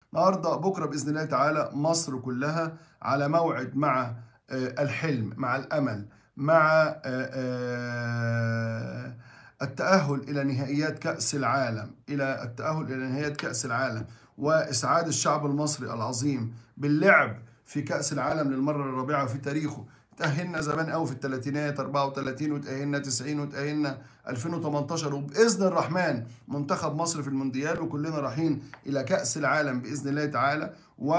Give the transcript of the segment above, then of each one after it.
النهارده بكره باذن الله تعالى مصر كلها على موعد مع آه، الحلم مع الامل مع آه، آه، التأهل إلى نهائيات كأس العالم إلى التأهل إلى نهائيات كأس العالم وإسعاد الشعب المصري العظيم باللعب في كأس العالم للمرة الرابعة في تاريخه تأهلنا زمان قوي في الثلاثينات 34 وتأهلنا 90 وتأهلنا 2018 وبإذن الرحمن منتخب مصر في المونديال وكلنا رايحين إلى كأس العالم بإذن الله تعالى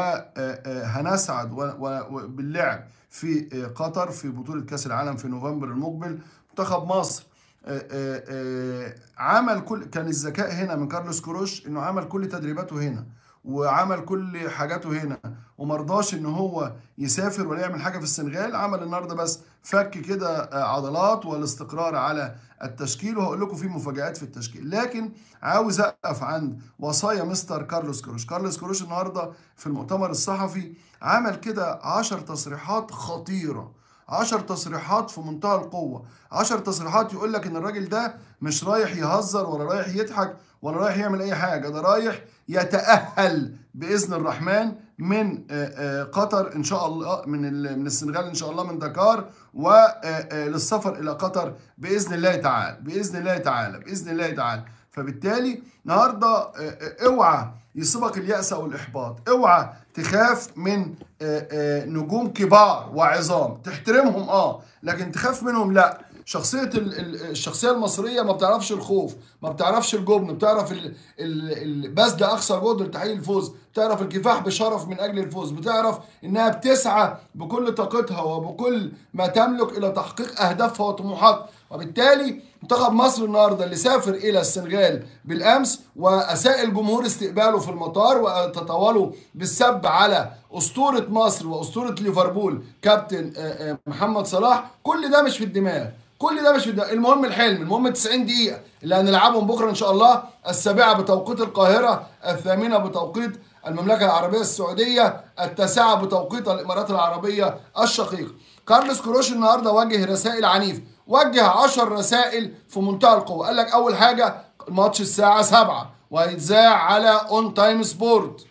وهنسعد باللعب في قطر في بطولة كأس العالم في نوفمبر المقبل منتخب مصر آه، آه، آه، عمل كل كان الذكاء هنا من كارلوس كروش انه عمل كل تدريباته هنا وعمل كل حاجاته هنا ومرضاش ان هو يسافر ولا يعمل حاجه في السنغال عمل النهارده بس فك كده عضلات والاستقرار على التشكيل وهقول لكم في مفاجات في التشكيل لكن عاوز اقف عند وصايا مستر كارلوس كروش كارلوس كروش النهارده في المؤتمر الصحفي عمل كده عشر تصريحات خطيره عشر تصريحات في منتهى القوة عشر تصريحات يقول لك ان الراجل ده مش رايح يهزر ولا رايح يضحك ولا رايح يعمل اي حاجة ده رايح يتأهل بإذن الرحمن من قطر ان شاء الله من من السنغال ان شاء الله من دكار وللسفر الى قطر باذن الله تعالى باذن الله تعالى باذن الله تعالى فبالتالي النهارده اوعى يصيبك اليأس او الاحباط اوعى تخاف من نجوم كبار وعظام تحترمهم اه لكن تخاف منهم لا شخصية الشخصية المصرية ما بتعرفش الخوف ما بتعرفش الجبن بتعرف بذل أقصى جهد لتحقيق الفوز بتعرف الكفاح بشرف من أجل الفوز بتعرف إنها بتسعى بكل طاقتها وبكل ما تملك إلى تحقيق أهدافها وطموحاتها وبالتالي منتخب مصر النهارده اللي سافر الى السنغال بالامس واساء الجمهور استقباله في المطار وتطاولوا بالسب على اسطوره مصر واسطوره ليفربول كابتن محمد صلاح كل ده مش في الدماغ كل ده مش في الدماغ المهم الحلم المهم 90 دقيقه اللي هنلعبهم بكره ان شاء الله السابعه بتوقيت القاهره الثامنه بتوقيت المملكه العربيه السعوديه التاسعه بتوقيت الامارات العربيه الشقيقه كارلوس كروش النهارده وجه رسائل عنيفه وجه 10 رسائل في منتهى القوه قال لك اول حاجه ماتش الساعه 7 وهيتذاع على اون تايم سبورت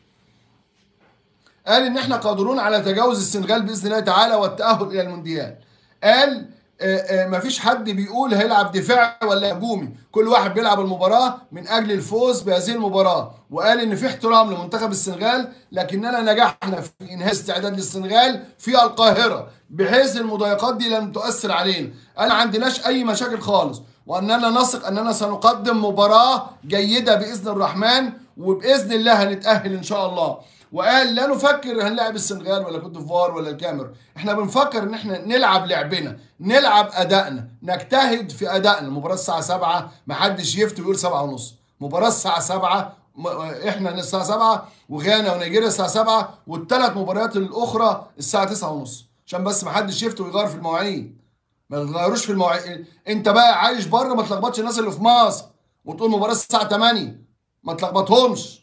قال ان احنا قادرون على تجاوز السنغال باذن الله تعالى والتاهل الى المونديال قال مفيش حد بيقول هيلعب دفاعي ولا هجومي كل واحد بيلعب المباراة من أجل الفوز بهذه المباراة وقال إن في احترام لمنتخب السنغال لكننا نجحنا في إنهاء استعداد للسنغال في القاهرة بحيث المضايقات دي لم تؤثر علينا أنا عندناش أي مشاكل خالص وأننا نثق أننا سنقدم مباراة جيدة بإذن الرحمن وبإذن الله هنتأهل إن شاء الله وقال لا نفكر هنلعب السنغال ولا كوت ديفوار ولا الكاميرون احنا بنفكر ان احنا نلعب لعبنا نلعب ادائنا نجتهد في ادائنا المباراه الساعه 7 ما حدش يفتي ويقول 7 ونص مباراه الساعه 7 احنا الساعه 7 وغانا ونيجيريا الساعه 7 والثلاث مباريات الاخرى الساعه 9 ونص عشان بس ما حدش يفتي ويغير في المواعيد ما تغيروش في المواعيد انت بقى عايش بره ما تلخبطش الناس اللي في مصر وتقول مباراه الساعه 8 ما تلخبطهمش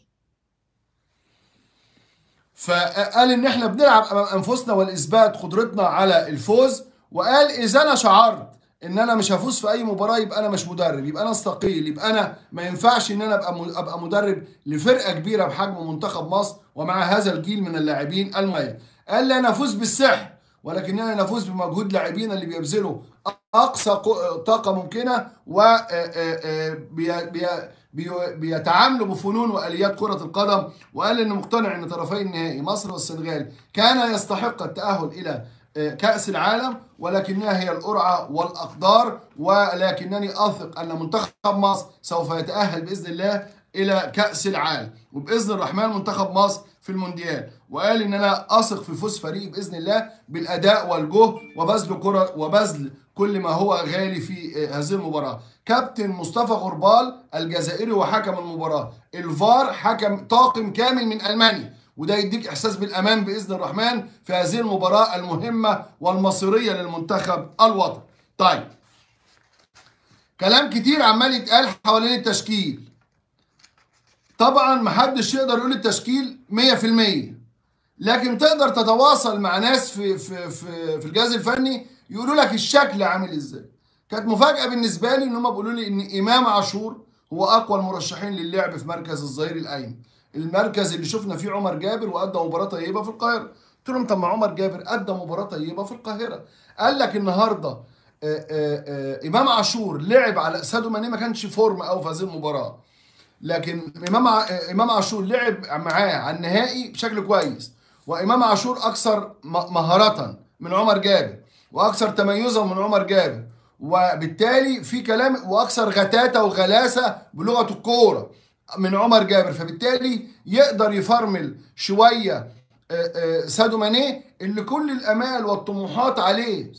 فقال ان احنا بنلعب امام انفسنا والاثبات قدرتنا على الفوز وقال اذا انا شعرت ان انا مش هفوز في اي مباراه يبقى انا مش مدرب يبقى انا استقيل يبقى انا ما ينفعش ان انا ابقى ابقى مدرب لفرقه كبيره بحجم منتخب مصر ومع هذا الجيل من اللاعبين المميز قال لا نفوز بالسحر ولكننا نفوز بمجهود لاعبينا اللي بيبذلوا اقصى طاقه ممكنه و بيتعاملوا بفنون واليات كره القدم وقال انه مقتنع ان طرفي النهائي مصر والسنغال كان يستحق التاهل الى كاس العالم ولكنها هي القرعه والاقدار ولكنني اثق ان منتخب مصر سوف يتاهل باذن الله الى كاس العالم وباذن الرحمن منتخب مصر في المونديال وقال ان انا اثق في فوز فريقي باذن الله بالاداء والجهد وبذل كره وبذل كل ما هو غالي في هذه المباراه كابتن مصطفى غربال الجزائري وحكم المباراه الفار حكم طاقم كامل من المانيا وده يديك احساس بالامان باذن الرحمن في هذه المباراه المهمه والمصيريه للمنتخب الوطني طيب كلام كتير عمال يتقال حوالين التشكيل طبعا محدش يقدر يقول التشكيل 100% لكن تقدر تتواصل مع ناس في في في, في الجهاز الفني يقولوا لك الشكل عامل ازاي كانت مفاجاه بالنسبه لي ان هم بيقولوا لي ان امام عاشور هو اقوى المرشحين للعب في مركز الظهير الايمن المركز اللي شفنا فيه عمر جابر وادى مباراه طيبه في القاهره قلت لهم طب ما عمر جابر ادى مباراه طيبه في القاهره قال لك النهارده آه، آه، آه، امام عاشور لعب على سادو ماني ما كانش فورم قوي في هذه المباراه لكن امام ع- امام عاشور لعب معاه على النهائي بشكل كويس وامام عاشور اكثر م- مهاره من عمر جابر واكثر تميزا من عمر جابر وبالتالي في كلام واكثر غتاتة وغلاسه بلغه الكوره من عمر جابر فبالتالي يقدر يفرمل شويه آه، آه، سادو ماني اللي كل الامال والطموحات عليه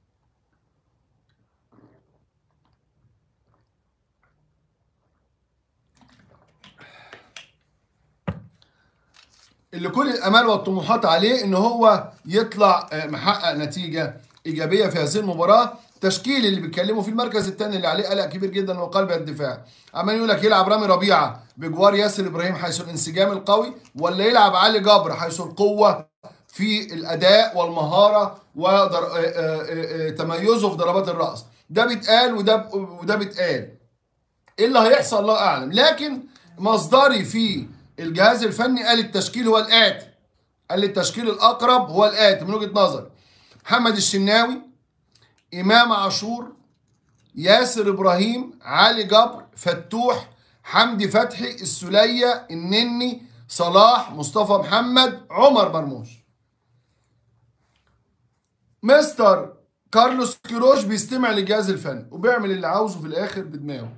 اللي كل الامال والطموحات عليه ان هو يطلع آه، محقق نتيجه ايجابيه في هذه المباراه تشكيل اللي بيتكلموا فيه المركز الثاني اللي عليه قلق كبير جدا هو قلب الدفاع عمال يقول لك يلعب رامي ربيعه بجوار ياسر ابراهيم حيث الانسجام القوي ولا يلعب علي جبر حيث القوه في الاداء والمهاره وتميزه في ضربات الراس ده بيتقال وده وده بيتقال ايه اللي هيحصل الله اعلم لكن مصدري في الجهاز الفني قال التشكيل هو الاتي قال لي التشكيل الاقرب هو الاتي من وجهه نظري محمد الشناوي امام عاشور ياسر ابراهيم علي جبر فتوح حمدي فتحي السليه النني صلاح مصطفى محمد عمر مرموش مستر كارلوس كيروش بيستمع للجهاز الفني وبيعمل اللي عاوزه في الاخر بدماغه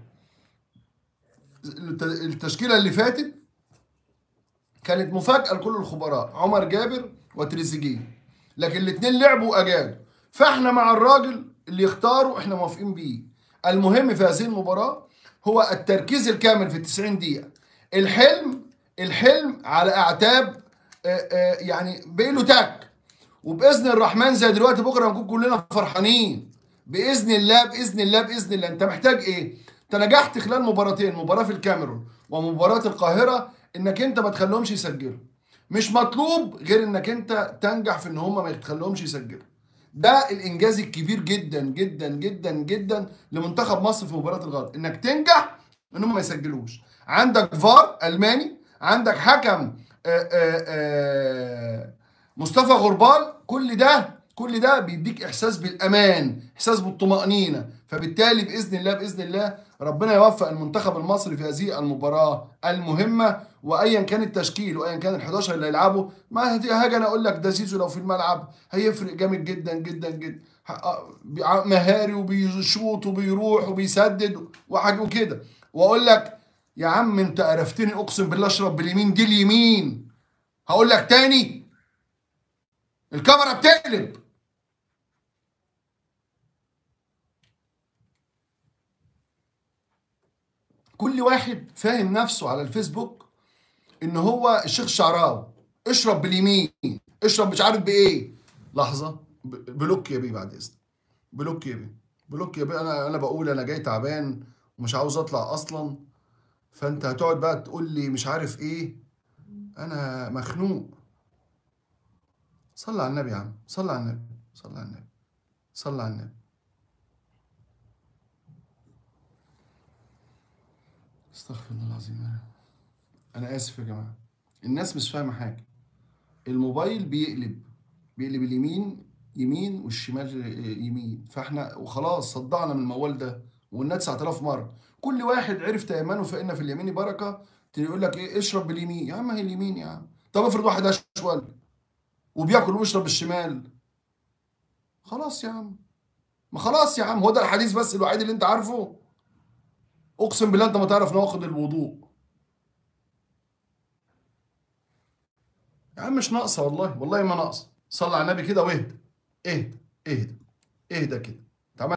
الت- التشكيله اللي فاتت كانت مفاجاه لكل الخبراء عمر جابر وتريزيجيه لكن الاثنين لعبوا واجادوا فاحنا مع الراجل اللي يختاره احنا موافقين بيه المهم في هذه المباراه هو التركيز الكامل في 90 دقيقه الحلم الحلم على اعتاب آه، آه، يعني بقيله تك وباذن الرحمن زي دلوقتي بكره نكون كلنا فرحانين باذن الله باذن الله باذن الله انت محتاج ايه انت نجحت خلال مباراتين مباراه في الكاميرون ومباراه القاهره انك انت ما تخليهمش يسجلوا مش مطلوب غير انك انت تنجح في ان هم ما تخليهمش يسجلوا ده الانجاز الكبير جدا جدا جدا جدا لمنتخب مصر في مباراه الغرب انك تنجح ان هم ما يسجلوش عندك فار الماني عندك حكم آآ آآ مصطفى غربال كل ده كل ده بيديك احساس بالامان احساس بالطمانينه فبالتالي باذن الله باذن الله ربنا يوفق المنتخب المصري في هذه المباراه المهمه وايا كان التشكيل وايا كان ال11 اللي هيلعبوا ما هت- هاجي انا اقول لك ده زيزو لو في الملعب هيفرق جامد جدا جدا جدا ح- بيع- مهاري وبيشوط وبيروح وبيسدد وحاجه وكده واقول لك يا عم انت قرفتني اقسم بالله اشرب باليمين دي اليمين هقول لك تاني الكاميرا بتقلب كل واحد فاهم نفسه على الفيسبوك ان هو الشيخ شعراوي اشرب باليمين اشرب مش عارف بايه لحظه ب- بلوك يا بيه بعد اذنك بلوك يا بيه بلوك يا بيه انا انا بقول انا جاي تعبان ومش عاوز اطلع اصلا فانت هتقعد بقى تقول لي مش عارف ايه انا مخنوق صلى على النبي يا عم صلى على النبي صلى على النبي صلى على النبي استغفر الله العظيم يا رب. انا اسف يا جماعه الناس مش فاهمه حاجه الموبايل بيقلب بيقلب اليمين يمين والشمال يمين فاحنا وخلاص صدعنا من الموال ده وقلنا 9000 مره كل واحد عرف تيمانه فان في اليمين بركه يقول لك ايه اشرب باليمين يا عم هي اليمين يا عم طب افرض واحد اشول وبياكل ويشرب بالشمال خلاص يا عم ما خلاص يا عم هو ده الحديث بس الوحيد اللي انت عارفه اقسم بالله انت ما تعرف نواقض الوضوء يا عم مش ناقصه والله والله ما ناقصه صلى على النبي كده واهدى اهدى اهدى اهدى كده